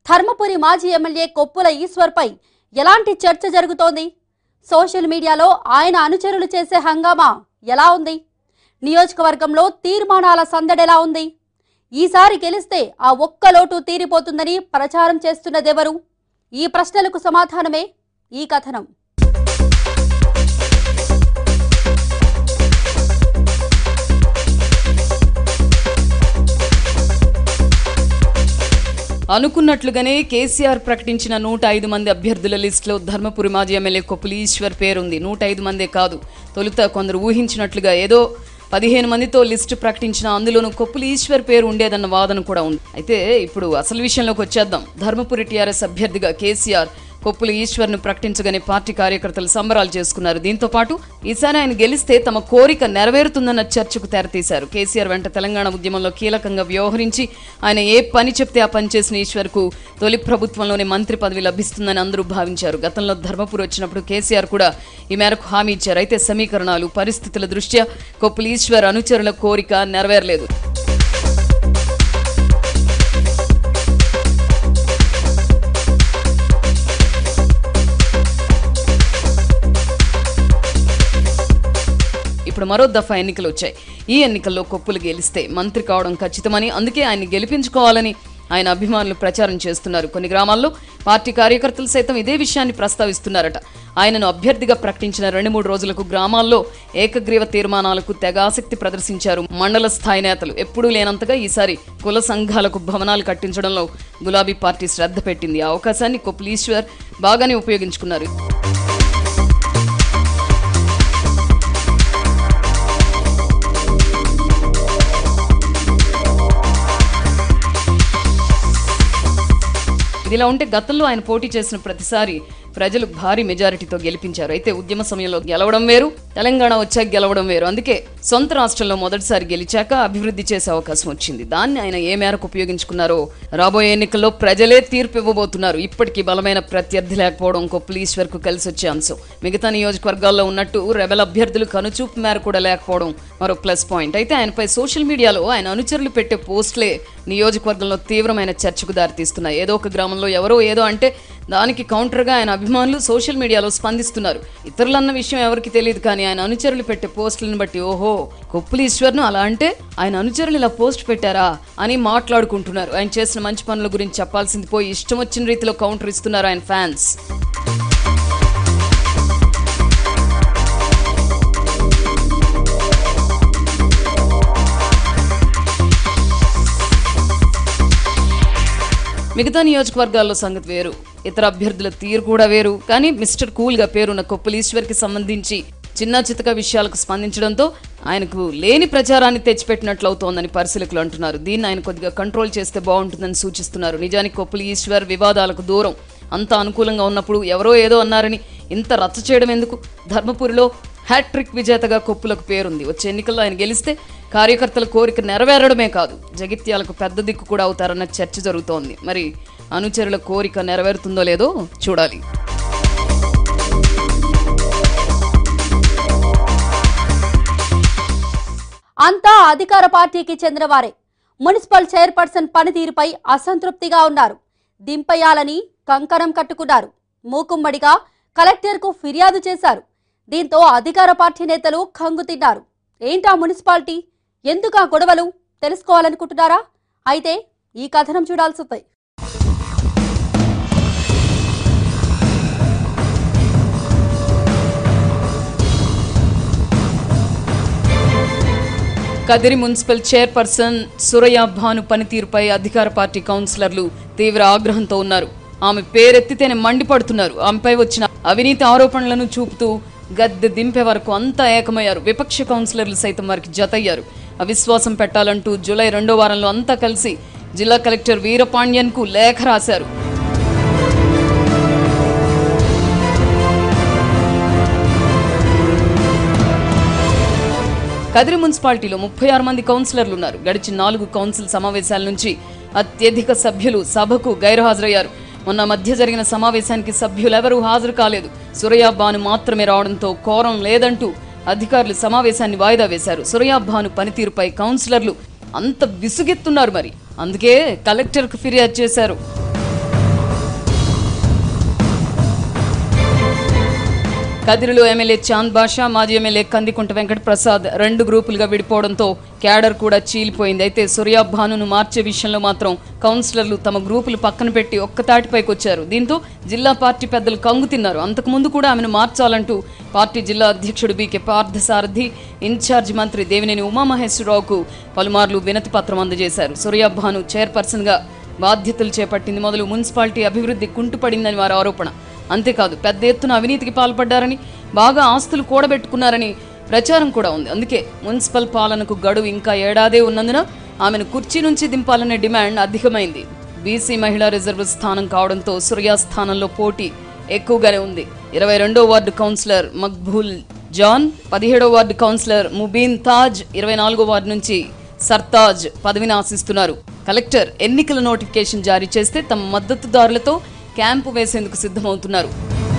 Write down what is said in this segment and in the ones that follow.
ధర్మపురి మాజీ ఎమ్మెల్యే కొప్పుల ఈశ్వర్పై ఎలాంటి చర్చ జరుగుతోంది సోషల్ మీడియాలో ఆయన అనుచరులు చేసే హంగామా ఎలా ఉంది నియోజకవర్గంలో తీర్మానాల సందడెలా ఉంది ఈసారి గెలిస్తే ఆ ఒక్క లోటు తీరిపోతుందని ప్రచారం చేస్తున్నదెవరు ఈ ప్రశ్నలకు సమాధానమే ఈ కథనం అనుకున్నట్లుగానే కేసీఆర్ ప్రకటించిన నూట ఐదు మంది అభ్యర్థుల లిస్టులో ధర్మపురి మాజీ ఎమ్మెల్యే కొప్పులి ఈశ్వర్ పేరుంది నూట ఐదు మందే కాదు తొలుత కొందరు ఊహించినట్లుగా ఏదో పదిహేను మందితో లిస్టు ప్రకటించిన అందులోనూ కొప్పులి ఈశ్వర్ పేరు ఉండేదన్న వాదన కూడా ఉంది అయితే ఇప్పుడు అసలు విషయంలోకి వచ్చేద్దాం ధర్మపురి టీఆర్ఎస్ అభ్యర్థిగా కేసీఆర్ కొప్పుల ఈశ్వర్ను ప్రకటించగానే పార్టీ కార్యకర్తలు సంబరాలు చేసుకున్నారు దీంతో పాటు ఈసారి ఆయన గెలిస్తే తమ కోరిక నెరవేరుతుందన్న చర్చకు తెరతీశారు కేసీఆర్ వెంట తెలంగాణ ఉద్యమంలో కీలకంగా వ్యవహరించి ఆయన ఏ పని చెప్తే ఆ పని చేసిన ఈశ్వర్కు తొలి ప్రభుత్వంలోనే మంత్రి పదవి లభిస్తుందని అందరూ భావించారు గతంలో ధర్మపురి వచ్చినప్పుడు కేసీఆర్ కూడా ఈ మేరకు హామీ ఇచ్చారు అయితే సమీకరణాలు పరిస్థితుల దృష్ట్యా కొప్పుల ఈశ్వర్ అనుచరుల కోరిక నెరవేరలేదు ఇప్పుడు మరో దఫా ఎన్నికలు వచ్చాయి ఈ ఎన్నికల్లో కొప్పులు గెలిస్తే మంత్రి కావడం ఖచ్చితమని అందుకే ఆయన్ని గెలిపించుకోవాలని ఆయన అభిమానులు ప్రచారం చేస్తున్నారు కొన్ని గ్రామాల్లో పార్టీ కార్యకర్తలు సైతం ఇదే విషయాన్ని ప్రస్తావిస్తున్నారట ఆయనను అభ్యర్థిగా ప్రకటించిన రెండు మూడు రోజులకు గ్రామాల్లో ఏకగ్రీవ తీర్మానాలకు తెగ ఆసక్తి ప్రదర్శించారు మండల స్థాయి నేతలు ఎప్పుడూ లేనంతగా ఈసారి కుల సంఘాలకు భవనాలు కట్టించడంలో గులాబీ పార్టీ శ్రద్ధ పెట్టింది ఆ అవకాశాన్ని కొప్పులీశ్వర్ బాగానే ఉపయోగించుకున్నారు ఇదిలా ఉంటే గతంలో ఆయన పోటీ చేసిన ప్రతిసారి ప్రజలు భారీ మెజారిటీతో గెలిపించారు అయితే ఉద్యమ సమయంలో గెలవడం వేరు తెలంగాణ వచ్చాక గెలవడం వేరు అందుకే సొంత రాష్ట్రంలో మొదటిసారి గెలిచాక అభివృద్ధి చేసే అవకాశం వచ్చింది దాన్ని ఆయన ఏ మేరకు ఉపయోగించుకున్నారో రాబోయే ఎన్నికల్లో ప్రజలే తీర్పు ఇవ్వబోతున్నారు ఇప్పటికీ బలమైన ప్రత్యర్థి లేకపోవడం కొప్పులీశ్వర్ కు కలిసి వచ్చే అంశం మిగతా నియోజకవర్గాల్లో ఉన్నట్టు రెబల్ అభ్యర్థులు కనుచూపు మేర కూడా లేకపోవడం మరో ప్లస్ పాయింట్ అయితే ఆయనపై సోషల్ మీడియాలో ఆయన అనుచరులు పెట్టే పోస్టులే నియోజకవర్గంలో తీవ్రమైన చర్చకు దారితీస్తున్నాయి ఏదో ఒక గ్రామంలో ఎవరో ఏదో అంటే దానికి కౌంటర్గా ఆయన అభిమానులు సోషల్ మీడియాలో స్పందిస్తున్నారు ఇతరులన్న విషయం ఎవరికి తెలియదు కానీ ఆయన అనుచరులు పెట్టే పోస్టులను బట్టి ఓహో కొప్పులు ఈశ్వర్ను అలా అంటే ఆయన అనుచరులు ఇలా పోస్ట్ పెట్టారా అని మాట్లాడుకుంటున్నారు ఆయన చేసిన మంచి పనుల గురించి చెప్పాల్సింది పోయి ఇష్టం వచ్చిన రీతిలో కౌంటర్ ఇస్తున్నారు ఆయన ఫ్యాన్స్ మిగతా నియోజకవర్గాల్లో సంగతి వేరు ఇతర అభ్యర్థుల తీరు కూడా వేరు కానీ మిస్టర్ కూల్ గా పేరున్న కొప్పులీశ్వర్కి సంబంధించి చిన్న చితక విషయాలకు స్పందించడంతో ఆయనకు లేని ప్రచారాన్ని తెచ్చిపెట్టినట్లు అవుతోందని పరిశీలకులు అంటున్నారు దీన్ని ఆయన కొద్దిగా కంట్రోల్ చేస్తే బాగుంటుందని సూచిస్తున్నారు నిజానికి కొప్పులు ఈశ్వర్ వివాదాలకు దూరం అంత అనుకూలంగా ఉన్నప్పుడు ఎవరో ఏదో అన్నారని ఇంత రచ్చ చేయడం ఎందుకు ధర్మపురిలో హ్యాట్రిక్ విజేతగా కొప్పులకు పేరుంది వచ్చే ఎన్నికల్లో ఆయన గెలిస్తే కార్యకర్తల కోరిక నెరవేరడమే కాదు జగిత్యాలకు పెద్ద దిక్కు కూడా అవుతారన్న చర్చ జరుగుతోంది మరి అనుచరుల కోరిక నెరవేరుతుందో లేదో చూడాలి అంతా అధికార పార్టీకి చెందినవారే మున్సిపల్ చైర్పర్సన్ పనితీరుపై అసంతృప్తిగా ఉన్నారు దింపేయాలని కంకణం కట్టుకున్నారు మూకుమ్మడిగా కలెక్టర్కు ఫిర్యాదు చేశారు దీంతో అధికార పార్టీ నేతలు కంగు తిన్నారు ఏంటా మున్సిపాలిటీ ఎందుకా గొడవలు తెలుసుకోవాలనుకుంటున్నారా అయితే ఈ కథనం చూడాల్సిందే కదిరి మున్సిపల్ చైర్పర్సన్ సురయ్య భాను పనితీరుపై అధికార పార్టీ కౌన్సిలర్లు తీవ్ర ఆగ్రహంతో ఉన్నారు ఆమె పేరెత్తితేనే మండిపడుతున్నారు ఆమెపై వచ్చిన అవినీతి ఆరోపణలను చూపుతూ గద్దె దింపే వరకు అంతా ఏకమయ్యారు విపక్ష కౌన్సిలర్లు సైతం వారికి జతయ్యారు అవిశ్వాసం పెట్టాలంటూ జూలై రెండో వారంలో అంతా కలిసి జిల్లా కలెక్టర్ వీరపాండ్యన్ కు లేఖ రాశారు కదిరి మున్సిపాలిటీలో ముప్పై ఆరు మంది కౌన్సిలర్లు ఉన్నారు గడిచిన నాలుగు కౌన్సిల్ సమావేశాల నుంచి అత్యధిక సభ్యులు సభకు గైర్హాజరయ్యారు మొన్న మధ్య జరిగిన సమావేశానికి సభ్యులెవరూ హాజరు కాలేదు సురయ్య భాను మాత్రమే రావడంతో కోరం లేదంటూ అధికారులు సమావేశాన్ని వాయిదా వేశారు సురయ్య భాను పనితీరుపై కౌన్సిలర్లు అంత విసుగెత్తున్నారు మరి అందుకే కలెక్టర్కు ఫిర్యాదు చేశారు కదిరిలో ఎమ్మెల్యే చాంద్ బాషా మాజీ ఎమ్మెల్యే కందికుంట వెంకట ప్రసాద్ రెండు గ్రూపులుగా విడిపోవడంతో క్యాడర్ కూడా చీలిపోయింది అయితే సూర్యా భానును మార్చే విషయంలో మాత్రం కౌన్సిలర్లు తమ గ్రూపులు పక్కన పెట్టి ఒక్కతాటిపైకి వచ్చారు దీంతో జిల్లా పార్టీ పెద్దలు కంగు తిన్నారు అంతకుముందు కూడా ఆమెను మార్చాలంటూ పార్టీ జిల్లా అధ్యక్షుడు బీకే పార్థసారథి ఇన్ఛార్జి మంత్రి దేవినేని ఉమామహేశ్వరరావుకు పలుమార్లు వినతి పత్రం అందజేశారు సూర్యా భాను చైర్పర్సన్గా బాధ్యతలు చేపట్టింది మొదలు మున్సిపాలిటీ అభివృద్ధి కుంటుపడిందని వారి ఆరోపణ అంతేకాదు పెద్ద ఎత్తున అవినీతికి పాల్పడ్డారని బాగా ఆస్తులు కూడబెట్టుకున్నారని ప్రచారం కూడా ఉంది అందుకే మున్సిపల్ పాలనకు గడువు ఇంకా ఏడాదే ఉన్నందున ఆమెను కుర్చీ నుంచి దింపాలనే డిమాండ్ అధికమైంది బీసీ మహిళా రిజర్వ్ స్థానం కావడంతో సూర్యా స్థానంలో పోటీ ఎక్కువగానే ఉంది ఇరవై రెండో వార్డు కౌన్సిలర్ మక్బూల్ జాన్ పదిహేడో వార్డు కౌన్సిలర్ ముబీన్ తాజ్ ఇరవై నాలుగో వార్డు నుంచి సర్తాజ్ పదవిని ఆశిస్తున్నారు కలెక్టర్ ఎన్నికల నోటిఫికేషన్ జారీ చేస్తే తమ మద్దతుదారులతో క్యాంపు వేసేందుకు సిద్ధమవుతున్నారు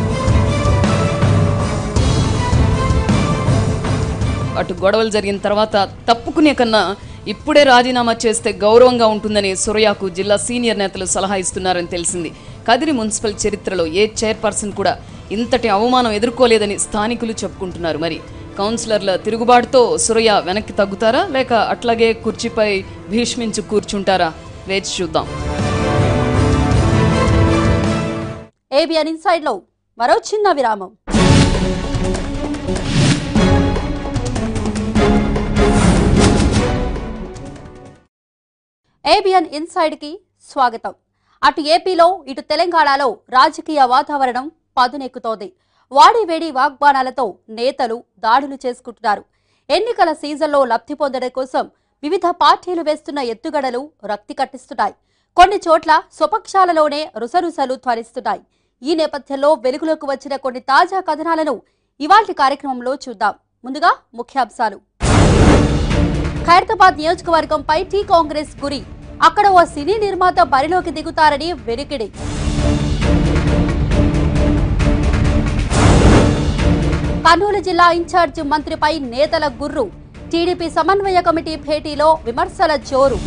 అటు గొడవలు జరిగిన తర్వాత తప్పుకునే కన్నా ఇప్పుడే రాజీనామా చేస్తే గౌరవంగా ఉంటుందని సూర్యాకు జిల్లా సీనియర్ నేతలు సలహా ఇస్తున్నారని తెలిసింది కదిరి మున్సిపల్ చరిత్రలో ఏ చైర్పర్సన్ కూడా ఇంతటి అవమానం ఎదుర్కోలేదని స్థానికులు చెప్పుకుంటున్నారు మరి కౌన్సిలర్ల తిరుగుబాటుతో సురయ్య వెనక్కి తగ్గుతారా లేక అట్లాగే కుర్చీపై భీష్మించు కూర్చుంటారా వేచి చూద్దాం ఏబిఎన్ ఇన్సైడ్ లో మరో చిన్న విరామం ఏబిఎన్ ఇన్సైడ్ కి స్వాగతం అటు ఏపీలో ఇటు తెలంగాణలో రాజకీయ వాతావరణం పదునెక్కుతోంది వాడి వేడి వాగ్బాణాలతో నేతలు దాడులు చేసుకుంటున్నారు ఎన్నికల సీజన్లో లబ్ధి పొందడం కోసం వివిధ పార్టీలు వేస్తున్న ఎత్తుగడలు రక్తి కట్టిస్తున్నాయి కొన్ని చోట్ల స్వపక్షాలలోనే రుసరుసలు ధ్వనిస్తున్నాయి ఈ నేపథ్యంలో వెలుగులోకి వచ్చిన కొన్ని తాజా కథనాలను ఇవాల్టి కార్యక్రమంలో చూద్దాం ముందుగా ముఖ్యాంశాలు ఖైరతాబాద్ నియోజకవర్గంపై టీ కాంగ్రెస్ గురి అక్కడ ఓ సినీ నిర్మాత బరిలోకి దిగుతారని వెలికిడి కర్నూలు జిల్లా ఇన్ఛార్జ్ మంత్రిపై నేతల గుర్రు టీడీపీ సమన్వయ కమిటీ భేటీలో విమర్శల జోరు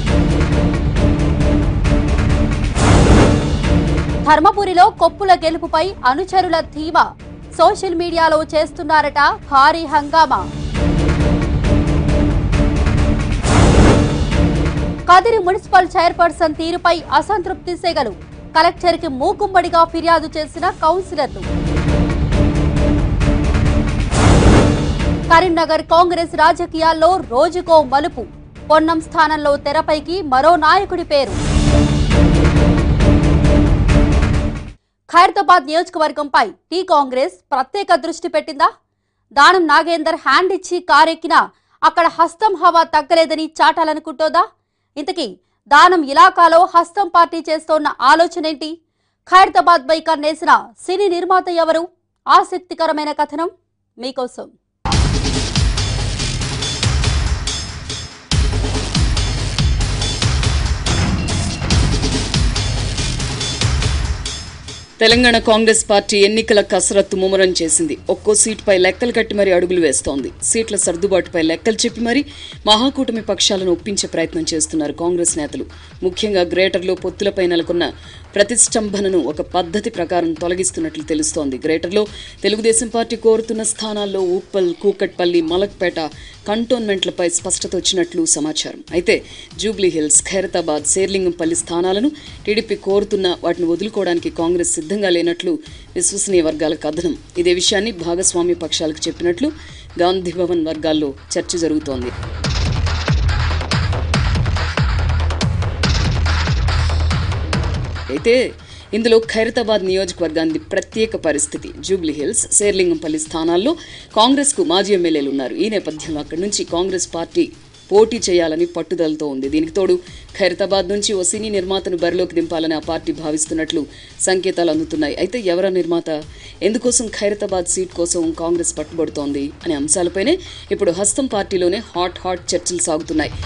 ధర్మపురిలో కొప్పుల గెలుపుపై అనుచరుల ధీమా సోషల్ మీడియాలో చేస్తున్నారట భారీ హంగామా కదిరి మున్సిపల్ చైర్పర్సన్ తీరుపై అసంతృప్తి సెగలు కలెక్టర్కి మూకుమ్మడిగా ఫిర్యాదు చేసిన కౌన్సిలర్లు కరీంనగర్ కాంగ్రెస్ రాజకీయాల్లో రోజుకో మలుపు పొన్నం స్థానంలో తెరపైకి మరో నాయకుడి పేరు ఖైరతాబాద్ నియోజకవర్గంపై టీ కాంగ్రెస్ ప్రత్యేక దృష్టి పెట్టిందా దానం నాగేందర్ హ్యాండ్ ఇచ్చి కారెక్కినా అక్కడ హస్తం హవా తగ్గలేదని చాటాలనుకుంటోందా ఇంతకీ దానం ఇలాకాలో హస్తం పార్టీ చేస్తోన్న ఆలోచనేంటి ఖైరతాబాద్ పై కన్నేసిన సినీ నిర్మాత ఎవరు ఆసక్తికరమైన కథనం మీకోసం తెలంగాణ కాంగ్రెస్ పార్టీ ఎన్నికల కసరత్తు ముమ్మరం చేసింది ఒక్కో సీటుపై లెక్కలు కట్టి మరీ అడుగులు వేస్తోంది సీట్ల సర్దుబాటుపై లెక్కలు చెప్పి మరీ మహాకూటమి పక్షాలను ఒప్పించే ప్రయత్నం చేస్తున్నారు కాంగ్రెస్ నేతలు ముఖ్యంగా గ్రేటర్లో పొత్తులపై నెలకొన్న ప్రతిష్టంభనను ఒక పద్ధతి ప్రకారం తొలగిస్తున్నట్లు తెలుస్తోంది గ్రేటర్లో తెలుగుదేశం పార్టీ కోరుతున్న స్థానాల్లో ఉప్పల్ కూకట్పల్లి మలక్పేట కంటోన్మెంట్లపై స్పష్టత వచ్చినట్లు సమాచారం అయితే జూబ్లీ హిల్స్ ఖైరతాబాద్ శేర్లింగంపల్లి స్థానాలను టీడీపీ కోరుతున్న వాటిని వదులుకోవడానికి కాంగ్రెస్ సిద్ధంగా లేనట్లు విశ్వసనీయ వర్గాల కథనం ఇదే విషయాన్ని భాగస్వామ్య పక్షాలకు చెప్పినట్లు గాంధీభవన్ వర్గాల్లో చర్చ జరుగుతోంది అయితే ఇందులో ఖైరతాబాద్ నియోజకవర్గానికి ప్రత్యేక పరిస్థితి జూబ్లీ హిల్స్ శేర్లింగంపల్లి స్థానాల్లో కాంగ్రెస్కు మాజీ ఎమ్మెల్యేలు ఉన్నారు ఈ నేపథ్యంలో అక్కడి నుంచి కాంగ్రెస్ పార్టీ పోటీ చేయాలని పట్టుదలతో ఉంది దీనికి తోడు ఖైరతాబాద్ నుంచి ఓ సినీ నిర్మాతను బరిలోకి దింపాలని ఆ పార్టీ భావిస్తున్నట్లు సంకేతాలు అందుతున్నాయి అయితే ఎవరా నిర్మాత ఎందుకోసం ఖైరతాబాద్ సీట్ కోసం కాంగ్రెస్ పట్టుబడుతోంది అనే అంశాలపైనే ఇప్పుడు హస్తం పార్టీలోనే హాట్ హాట్ చర్చలు సాగుతున్నాయి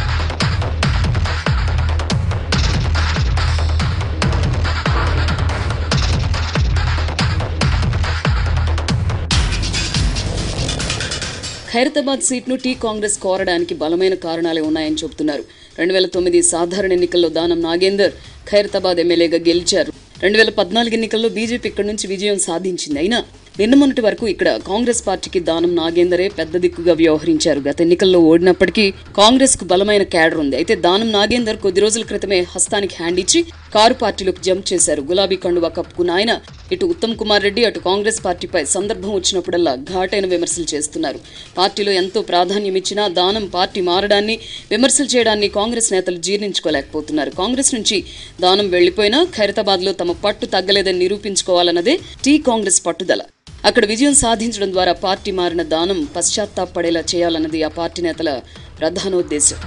ఖైరతాబాద్ సీట్ను టీ కాంగ్రెస్ కోరడానికి బలమైన కారణాలే ఉన్నాయని చెబుతున్నారు రెండు వేల తొమ్మిది సాధారణ ఎన్నికల్లో దానం నాగేందర్ ఖైరతాబాద్ ఎమ్మెల్యేగా గెలిచారు రెండు వేల పద్నాలుగు ఎన్నికల్లో బీజేపీ ఇక్కడి నుంచి విజయం సాధించింది అయినా నిన్న మొన్నటి వరకు ఇక్కడ కాంగ్రెస్ పార్టీకి దానం నాగేందరే పెద్ద దిక్కుగా వ్యవహరించారు గత ఎన్నికల్లో ఓడినప్పటికీ కాంగ్రెస్ కు బలమైన క్యాడర్ ఉంది అయితే దానం నాగేందర్ కొద్ది రోజుల క్రితమే హస్తానికి హ్యాండ్ ఇచ్చి కారు పార్టీలోకి జంప్ చేశారు గులాబీ కండువా కప్పుకున్న ఆయన ఇటు ఉత్తమ్ కుమార్ రెడ్డి అటు కాంగ్రెస్ పార్టీపై సందర్భం వచ్చినప్పుడల్లా ఘాటైన విమర్శలు చేస్తున్నారు పార్టీలో ఎంతో ప్రాధాన్యం ఇచ్చినా దానం పార్టీ మారడాన్ని విమర్శలు చేయడాన్ని కాంగ్రెస్ నేతలు జీర్ణించుకోలేకపోతున్నారు కాంగ్రెస్ నుంచి దానం వెళ్లిపోయినా ఖైరతాబాద్ లో తమ పట్టు తగ్గలేదని నిరూపించుకోవాలన్నదే టీ కాంగ్రెస్ పట్టుదల అక్కడ విజయం సాధించడం ద్వారా పార్టీ మారిన దానం పశ్చాత్తాపడేలా చేయాలన్నది ఆ పార్టీ నేతల ప్రధానోద్దేశం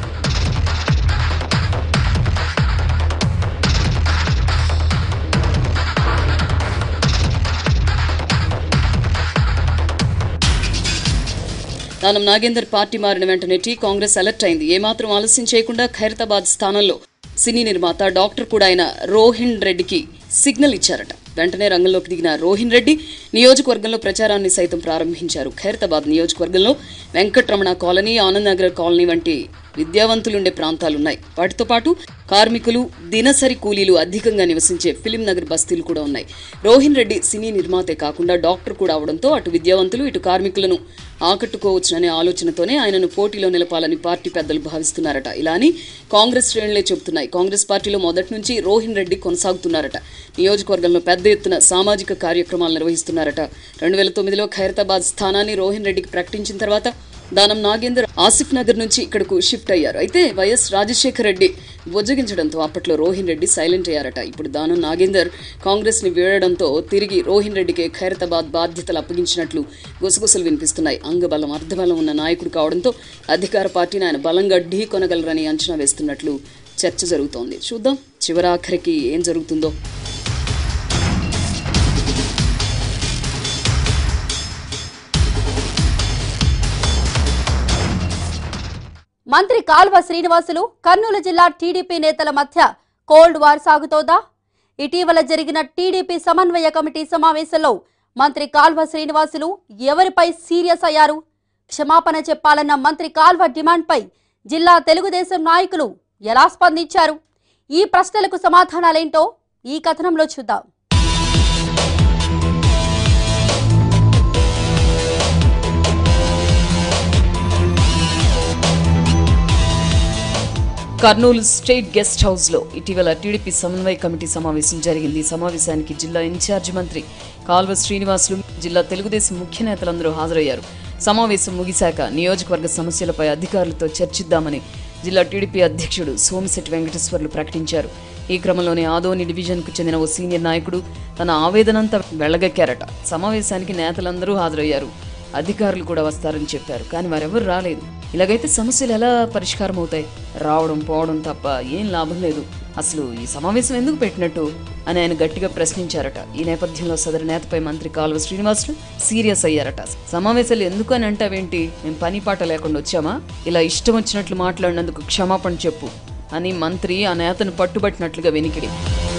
దానం నాగేందర్ పార్టీ మారిన వెంటనే టీ కాంగ్రెస్ అలర్ట్ అయింది ఏమాత్రం ఆలస్యం చేయకుండా ఖైరతాబాద్ స్థానంలో సినీ నిర్మాత డాక్టర్ కూడా అయిన రోహిన్ రెడ్డికి సిగ్నల్ ఇచ్చారట వెంటనే రంగంలోకి దిగిన రోహిన్ రెడ్డి నియోజకవర్గంలో ప్రచారాన్ని సైతం ప్రారంభించారు ఖైరతాబాద్ నియోజకవర్గంలో వెంకట్రమణ కాలనీ ఆనందనగర్ కాలనీ వంటి విద్యావంతులుండే ప్రాంతాలున్నాయి వాటితో పాటు కార్మికులు దినసరి కూలీలు అధికంగా నివసించే ఫిలిం నగర్ బస్తీలు కూడా ఉన్నాయి రోహిన్ రెడ్డి సినీ నిర్మాతే కాకుండా డాక్టర్ కూడా అవడంతో అటు విద్యావంతులు ఇటు కార్మికులను ఆకట్టుకోవచ్చుననే ఆలోచనతోనే ఆయనను పోటీలో నిలపాలని పార్టీ పెద్దలు భావిస్తున్నారట ఇలా అని కాంగ్రెస్ శ్రేణులే చెబుతున్నాయి కాంగ్రెస్ పార్టీలో మొదటి నుంచి రోహిన్ రెడ్డి కొనసాగుతున్నారట నియోజకవర్గంలో పెద్ద ఎత్తున సామాజిక కార్యక్రమాలు నిర్వహిస్తున్నారట రెండు వేల తొమ్మిదిలో ఖైరతాబాద్ స్థానాన్ని రోహిన్ రెడ్డికి ప్రకటించిన తర్వాత దానం నాగేందర్ ఆసిఫ్ నగర్ నుంచి ఇక్కడకు షిఫ్ట్ అయ్యారు అయితే వైఎస్ రాజశేఖర్ రెడ్డి బుజ్జగించడంతో అప్పట్లో రోహిన్ రెడ్డి సైలెంట్ అయ్యారట ఇప్పుడు దానం నాగేందర్ కాంగ్రెస్ ని వీడడంతో తిరిగి రోహిన్ రెడ్డికి ఖైరతాబాద్ బాధ్యతలు అప్పగించినట్లు గుసగుసలు వినిపిస్తున్నాయి అంగబలం అర్ధబలం ఉన్న నాయకుడు కావడంతో అధికార పార్టీని ఆయన బలంగా ఢీ కొనగలరని అంచనా వేస్తున్నట్లు చర్చ జరుగుతోంది చూద్దాం చివరాఖరికి ఏం జరుగుతుందో మంత్రి కాల్వ శ్రీనివాసులు కర్నూలు జిల్లా టీడీపీ నేతల మధ్య కోల్డ్ వార్ సాగుతోందా ఇటీవల జరిగిన టీడీపీ సమన్వయ కమిటీ సమావేశంలో మంత్రి కాల్వ శ్రీనివాసులు ఎవరిపై సీరియస్ అయ్యారు క్షమాపణ చెప్పాలన్న మంత్రి కాల్వ డిమాండ్పై జిల్లా తెలుగుదేశం నాయకులు ఎలా స్పందించారు ఈ ప్రశ్నలకు సమాధానాలేంటో ఈ కథనంలో చూద్దాం కర్నూలు స్టేట్ గెస్ట్ హౌస్ లో ఇటీవల టీడీపీ సమన్వయ కమిటీ సమావేశం జరిగింది ఈ సమావేశానికి జిల్లా ఇన్ఛార్జి మంత్రి కాల్వ శ్రీనివాసులు జిల్లా తెలుగుదేశం ముఖ్య నేతలందరూ హాజరయ్యారు సమావేశం ముగిశాక నియోజకవర్గ సమస్యలపై అధికారులతో చర్చిద్దామని జిల్లా టీడీపీ అధ్యక్షుడు సోమిశెట్టి వెంకటేశ్వర్లు ప్రకటించారు ఈ క్రమంలోనే ఆదోని డివిజన్కు చెందిన ఓ సీనియర్ నాయకుడు తన ఆవేదనంతా వెళ్లగక్కారట సమావేశానికి నేతలందరూ హాజరయ్యారు అధికారులు కూడా వస్తారని చెప్పారు కానీ వారెవరు రాలేదు ఇలాగైతే సమస్యలు ఎలా పరిష్కారం అవుతాయి రావడం పోవడం తప్ప ఏం లాభం లేదు అసలు ఈ సమావేశం ఎందుకు పెట్టినట్టు అని ఆయన గట్టిగా ప్రశ్నించారట ఈ నేపథ్యంలో సదరు నేతపై మంత్రి కాలువ శ్రీనివాసులు సీరియస్ అయ్యారట సమావేశాలు ఎందుకు అని అంటావేంటి మేము పని పాట లేకుండా వచ్చామా ఇలా ఇష్టం వచ్చినట్లు మాట్లాడినందుకు క్షమాపణ చెప్పు అని మంత్రి ఆ నేతను పట్టుబట్టినట్లుగా వెనికిడి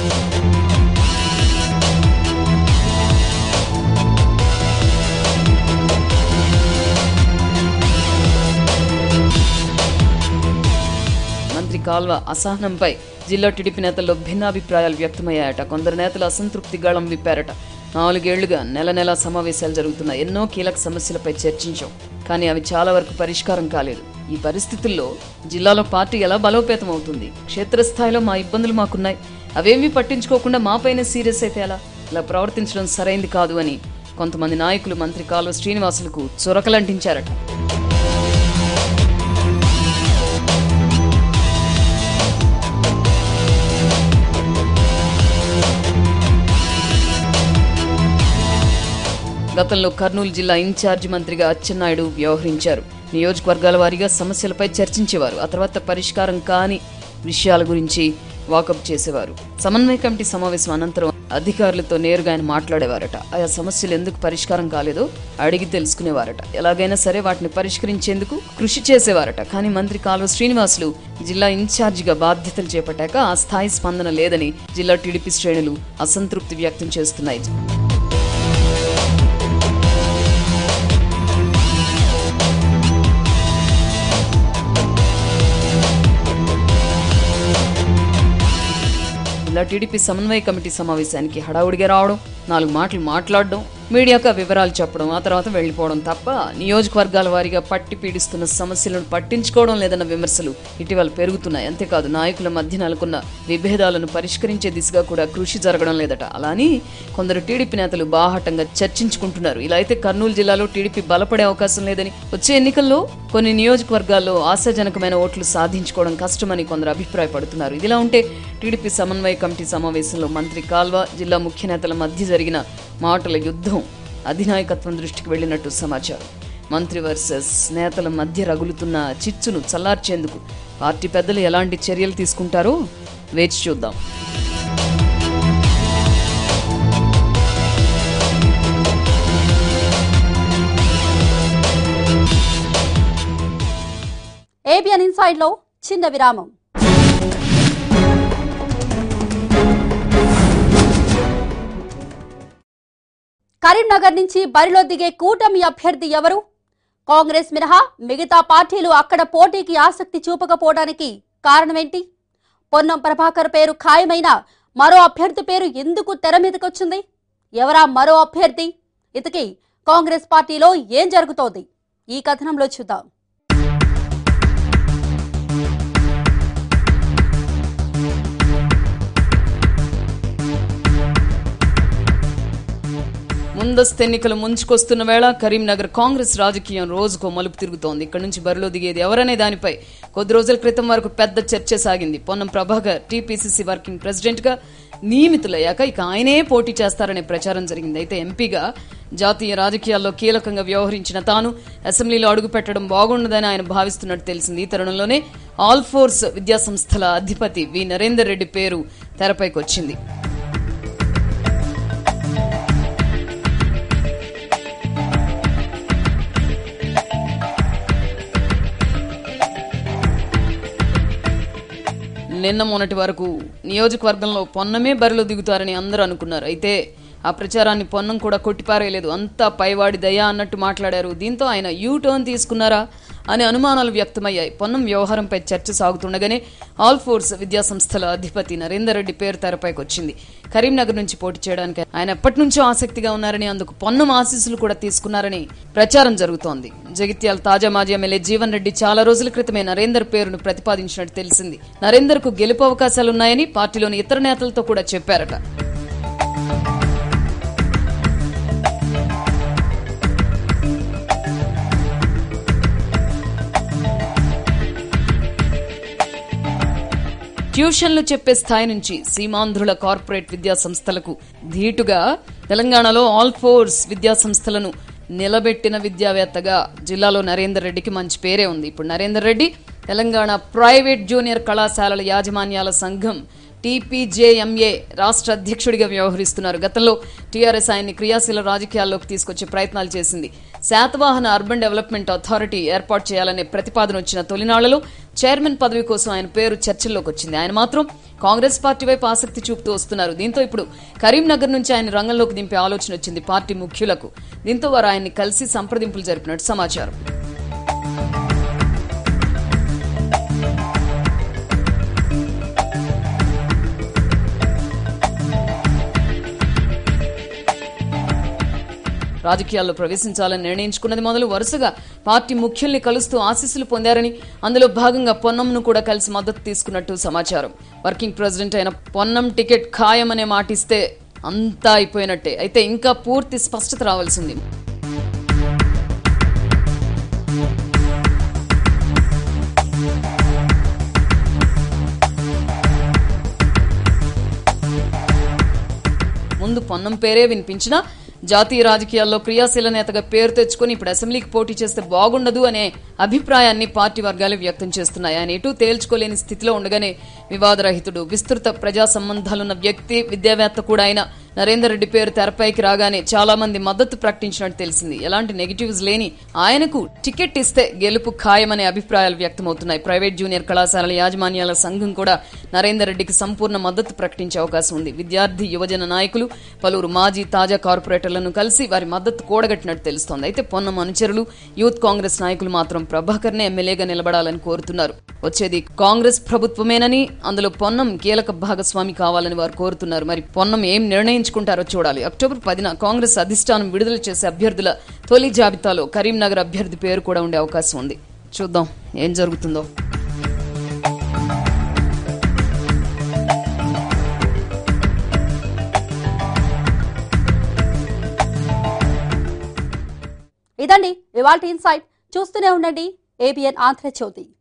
మంత్రి కాల్వ అసహనంపై జిల్లా టీడీపీ నేతల్లో భిన్నాభిప్రాయాలు వ్యక్తమయ్యాయట కొందరు నేతలు అసంతృప్తి గళం విప్పారట నాలుగేళ్లుగా నెల నెల సమావేశాలు జరుగుతున్నాయి ఎన్నో కీలక సమస్యలపై చర్చించాం కానీ అవి చాలా వరకు పరిష్కారం కాలేదు ఈ పరిస్థితుల్లో జిల్లాలో పార్టీ ఎలా బలోపేతం అవుతుంది క్షేత్రస్థాయిలో మా ఇబ్బందులు మాకున్నాయి అవేమీ పట్టించుకోకుండా మాపైనే సీరియస్ అయితే ఎలా ఇలా ప్రవర్తించడం సరైంది కాదు అని కొంతమంది నాయకులు మంత్రి కాలువ శ్రీనివాసులకు చొరకలంటించారట గతంలో కర్నూలు జిల్లా ఇన్ఛార్జి మంత్రిగా అచ్చెన్నాయుడు వ్యవహరించారు నియోజకవర్గాల వారీగా సమస్యలపై చర్చించేవారు ఆ తర్వాత పరిష్కారం కాని విషయాల గురించి వాకప్ చేసేవారు సమన్వయ కమిటీ సమావేశం అనంతరం అధికారులతో నేరుగా ఆయన మాట్లాడేవారట ఆయా సమస్యలు ఎందుకు పరిష్కారం కాలేదో అడిగి తెలుసుకునేవారట ఎలాగైనా సరే వాటిని పరిష్కరించేందుకు కృషి చేసేవారట కానీ మంత్రి కాలువ శ్రీనివాసులు జిల్లా ఇన్ఛార్జిగా బాధ్యతలు చేపట్టాక ఆ స్థాయి స్పందన లేదని జిల్లా టీడీపీ శ్రేణులు అసంతృప్తి వ్యక్తం చేస్తున్నాయి జిల్లా టీడీపీ సమన్వయ కమిటీ సమావేశానికి హడావుడిగా రావడం నాలుగు మాటలు మాట్లాడడం మీడియాకు ఆ వివరాలు చెప్పడం ఆ తర్వాత వెళ్ళిపోవడం తప్ప నియోజకవర్గాల వారీగా పట్టి పీడిస్తున్న సమస్యలను పట్టించుకోవడం లేదన్న విమర్శలు ఇటీవల పెరుగుతున్నాయి అంతేకాదు నాయకుల మధ్య నెలకొన్న విభేదాలను పరిష్కరించే దిశగా కూడా కృషి జరగడం లేదట అలా అని కొందరు టీడీపీ నేతలు బాహాటంగా చర్చించుకుంటున్నారు ఇలా అయితే కర్నూలు జిల్లాలో టీడీపీ బలపడే అవకాశం లేదని వచ్చే ఎన్నికల్లో కొన్ని నియోజకవర్గాల్లో ఆశాజనకమైన ఓట్లు సాధించుకోవడం కష్టమని కొందరు అభిప్రాయపడుతున్నారు ఇదిలా ఉంటే టీడీపీ సమన్వయ కమిటీ సమావేశంలో మంత్రి కాల్వ జిల్లా ముఖ్య నేతల మధ్య జరిగిన మాటల యుద్ధం అధినాయకత్వం దృష్టికి వెళ్ళినట్టు సమాచారం మంత్రి వర్సెస్ నేతల మధ్య రగులుతున్న చిచ్చును చల్లార్చేందుకు పార్టీ పెద్దలు ఎలాంటి చర్యలు తీసుకుంటారో వేచి చూద్దాం ఏబిఎన్ ఇన్సైడ్ లో చిన్న విరామం కరీంనగర్ నుంచి బరిలో దిగే కూటమి అభ్యర్థి ఎవరు కాంగ్రెస్ మినహా మిగతా పార్టీలు అక్కడ పోటీకి ఆసక్తి చూపకపోవడానికి కారణమేంటి పొన్నం ప్రభాకర్ పేరు ఖాయమైన మరో అభ్యర్థి పేరు ఎందుకు తెర మీదకొచ్చింది ఎవరా మరో అభ్యర్థి ఇతకి కాంగ్రెస్ పార్టీలో ఏం జరుగుతోంది ఈ కథనంలో చూద్దాం ముందస్తు ఎన్నికలు ముంచుకొస్తున్న వేళ కరీంనగర్ కాంగ్రెస్ రాజకీయం రోజుకో మలుపు తిరుగుతోంది ఇక్కడ నుంచి బరిలో దిగేది ఎవరనే దానిపై కొద్ది రోజుల క్రితం వరకు పెద్ద చర్చ సాగింది Ponnam Prabhakar TPCC working president గా నియమితులయ్యాక ఇక ఆయనే పోటీ చేస్తారనే ప్రచారం జరిగింది అయితే ఎంపీగా జాతీయ రాజకీయాల్లో కీలకంగా వ్యవహరించిన తాను అసెంబ్లీలో అడుగు పెట్టడం బాగుండదని ఆయన భావిస్తున్నట్టు తెలిసింది ఈ తరుణంలోనే ఆల్ ఫోర్స్ విద్యాసంస్థల అధిపతి వి నరేందర్ రెడ్డి పేరు తెరపైకి వచ్చింది నిన్న మొన్నటి వరకు నియోజకవర్గంలో పొన్నమే బరిలో దిగుతారని అందరూ అనుకున్నారు అయితే ఆ ప్రచారాన్ని పొన్నం కూడా కొట్టిపారేయలేదు అంతా పైవాడి దయ అన్నట్టు మాట్లాడారు దీంతో ఆయన యూ టర్న్ తీసుకున్నారా అనే అనుమానాలు వ్యక్తమయ్యాయి పొన్నం వ్యవహారంపై చర్చ సాగుతుండగానే ఆల్ ఫోర్స్ విద్యాసంస్థల అధిపతి నరేందర్ రెడ్డి పేరు తెరపైకి వచ్చింది కరీంనగర్ నుంచి పోటీ చేయడానికి ఆయన ఎప్పటి నుంచో ఆసక్తిగా ఉన్నారని అందుకు పొన్నం ఆశీస్సులు కూడా తీసుకున్నారని ప్రచారం జరుగుతోంది జగిత్యాల తాజా మాజీ ఎమ్మెల్యే జీవన్ రెడ్డి చాలా రోజుల క్రితమే నరేందర్ పేరును ప్రతిపాదించినట్టు తెలిసింది నరేందర్ కు గెలుపు అవకాశాలున్నాయని పార్టీలోని ఇతర నేతలతో కూడా చెప్పారట ట్యూషన్లు చెప్పే స్థాయి నుంచి సీమాంధ్రుల కార్పొరేట్ విద్యా సంస్థలకు ధీటుగా తెలంగాణలో ఆల్ ఫోర్స్ విద్యా సంస్థలను నిలబెట్టిన విద్యావేత్తగా జిల్లాలో నరేందర్ రెడ్డికి మంచి పేరే ఉంది ఇప్పుడు నరేందర్ రెడ్డి తెలంగాణ ప్రైవేట్ జూనియర్ కళాశాలల యాజమాన్యాల సంఘం టీపీజేఎంఏ రాష్ట్ర అధ్యక్షుడిగా వ్యవహరిస్తున్నారు గతంలో టీఆర్ఎస్ ఆయన్ని క్రియాశీల రాజకీయాల్లోకి తీసుకొచ్చే ప్రయత్నాలు చేసింది శాతవాహన అర్బన్ డెవలప్మెంట్ అథారిటీ ఏర్పాటు చేయాలనే ప్రతిపాదన వచ్చిన తొలినాళ్లలో చైర్మన్ పదవి కోసం ఆయన పేరు చర్చల్లోకి వచ్చింది ఆయన మాత్రం కాంగ్రెస్ పార్టీ వైపు ఆసక్తి చూపుతూ వస్తున్నారు దీంతో ఇప్పుడు కరీంనగర్ నుంచి ఆయన రంగంలోకి దింపే ఆలోచన వచ్చింది పార్టీ ముఖ్యులకు దీంతో వారు ఆయన్ని కలిసి సంప్రదింపులు జరిపినట్టు సమాచారం రాజకీయాల్లో ప్రవేశించాలని నిర్ణయించుకున్నది మొదలు వరుసగా పార్టీ ముఖ్యుల్ని కలుస్తూ ఆశీస్సులు పొందారని అందులో భాగంగా పొన్నంను కూడా కలిసి మద్దతు తీసుకున్నట్టు సమాచారం వర్కింగ్ ప్రెసిడెంట్ అయిన పొన్నం టికెట్ ఖాయమనే మాటిస్తే అంతా అయిపోయినట్టే అయితే ఇంకా పూర్తి స్పష్టత రావాల్సింది ముందు పొన్నం పేరే వినిపించినా జాతీయ రాజకీయాల్లో క్రియాశీల నేతగా పేరు తెచ్చుకుని ఇప్పుడు అసెంబ్లీకి పోటీ చేస్తే బాగుండదు అనే అభిప్రాయాన్ని పార్టీ వర్గాలు వ్యక్తం చేస్తున్నాయి ఆయన ఎటూ తేల్చుకోలేని స్థితిలో ఉండగానే వివాదరహితుడు విస్తృత ప్రజా సంబంధాలున్న వ్యక్తి విద్యావేత్త కూడా అయిన నరేందర్ రెడ్డి పేరు తెరపైకి రాగానే చాలా మంది మద్దతు ప్రకటించినట్టు తెలిసింది ఎలాంటి నెగిటివ్స్ లేని ఆయనకు టికెట్ ఇస్తే గెలుపు ఖాయమనే అభిప్రాయాలు వ్యక్తమవుతున్నాయి ప్రైవేట్ జూనియర్ కళాశాలల యాజమాన్యాల సంఘం కూడా నరేందర్ రెడ్డికి సంపూర్ణ మద్దతు ప్రకటించే అవకాశం ఉంది విద్యార్థి యువజన నాయకులు పలువురు మాజీ తాజా కార్పొరేటర్లను కలిసి వారి మద్దతు కూడగట్టినట్టు తెలుస్తోంది అయితే పొన్నం అనుచరులు యూత్ కాంగ్రెస్ నాయకులు మాత్రం ప్రభాకర్ నే ఎమ్మెల్యేగా నిలబడాలని కోరుతున్నారు వచ్చేది కాంగ్రెస్ ప్రభుత్వమేనని అందులో పొన్నం కీలక భాగస్వామి కావాలని వారు కోరుతున్నారు మరి పొన్నం ఏం నిర్ణయించుకుంటారు నిర్ణయించుకుంటారో చూడాలి అక్టోబర్ పదిన కాంగ్రెస్ అధిష్టానం విడుదల చేసే అభ్యర్థుల తొలి జాబితాలో కరీంనగర్ అభ్యర్థి పేరు కూడా ఉండే అవకాశం ఉంది చూద్దాం ఏం జరుగుతుందో ఇదండి ఇవాళ ఇన్సైట్ చూస్తూనే ఉండండి ఏబిఎన్ ఆంధ్రజ్యోతి